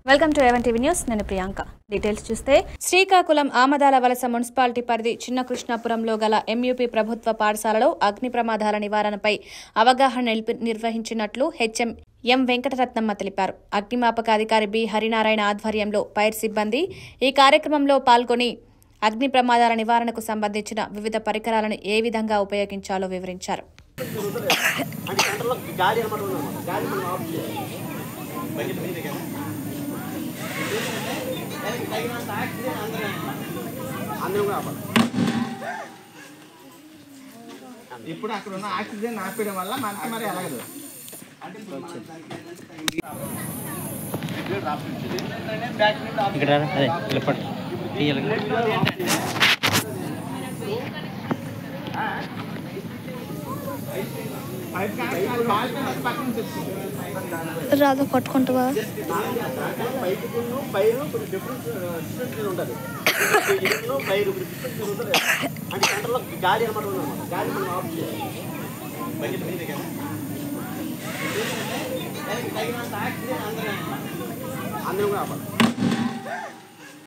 Welcome to even TV news నేను Priyanka details చూస్తే శ్రీకాకుళం ఆమదాల వలస మున్సిపాలిటీ పరిధి చిన్న కృష్ణాపురంలో గల ఎంయూపీ ప్రభుత్వ పాఠశాలలో అగ్ని ప్రమాదాల నివారణపై అవగాహన నిలిపి- నిర్వహించినట్లు హెచ్ఎం ఎం వెంకటరత్నమ్మ తెలిపారు అగ్నిమాపక అధికారి బి హరినారాయణ ఆధ్వర్యంలో పైర్ సిబ్బంది ఈ కార్యక్రమంలో పాల్గొని అగ్ని ప్రమాదాల నివారణకు సంబంధించిన వివిధ పరికరాలను ఏ విధంగా ఉపయోగించాలో వివరించారు అంటే సెంటర్లో గాలి అనమాట ఉందన్నమాట గాలి మనం ఆఫ్ చేయాలి బకెట్ మీదే కదా దానికి తగినంత ఆక్సిజన్ అందరూ అందరూ కూడా ఆపాలి ఇప్పుడు అక్కడ ఉన్న ఆక్సిజన్ ఆపేయడం వల్ల మనకి మరి ఎలాగదు ఇక్కడ రా, అదే ఇలా పట్టు తీయాలి పైప్ కాదు, కాలు కింద పక్కన నుంచి వచ్చింది. రాదు పట్టుకుంటావా పైపుకును పైరు కొంచెం డిఫరెన్స్ డిఫరెన్స్ ఉంటుంది ఇల్లు పైరు డిఫరెన్స్ ఉంటుంది అంటే సెంటర్లో గాలి అనమాట ఉందన్నమాట గాలి మనం ఆఫ్ చేయాలి బకెట్ మీదే కదా దానికి తగినంత ఆక్సిజన్ అందరూ అందరూ కూడా ఆపాలి